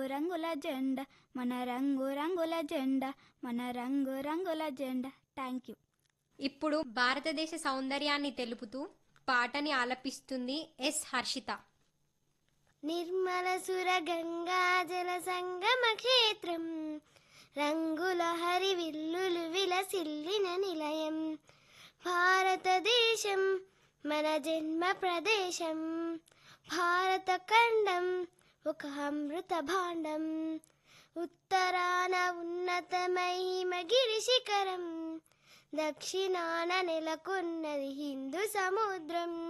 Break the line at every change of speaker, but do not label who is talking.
రంగుల జెండా మన రంగు రంగుల జెండా మన రంగు రంగుల జెండా థ్యాంక్ యూ
ఇప్పుడు భారతదేశ సౌందర్యాన్ని తెలుపుతూ పాటని ఆలపిస్తుంది ఎస్ హర్షిత
నిర్మల సుర గంగా జల సంగమ క్షేత్రం రంగుల హరివిల్లులు విలసిల్లిన నిలయం భారతదేశం మన జన్మ ప్రదేశం భారత ఖండం ఒక అమృత భాండం ఉత్తరాన ఉన్నతమహిమగిరి శిఖరం దక్షిణాన నెలకొన్నది హిందూ సముద్రం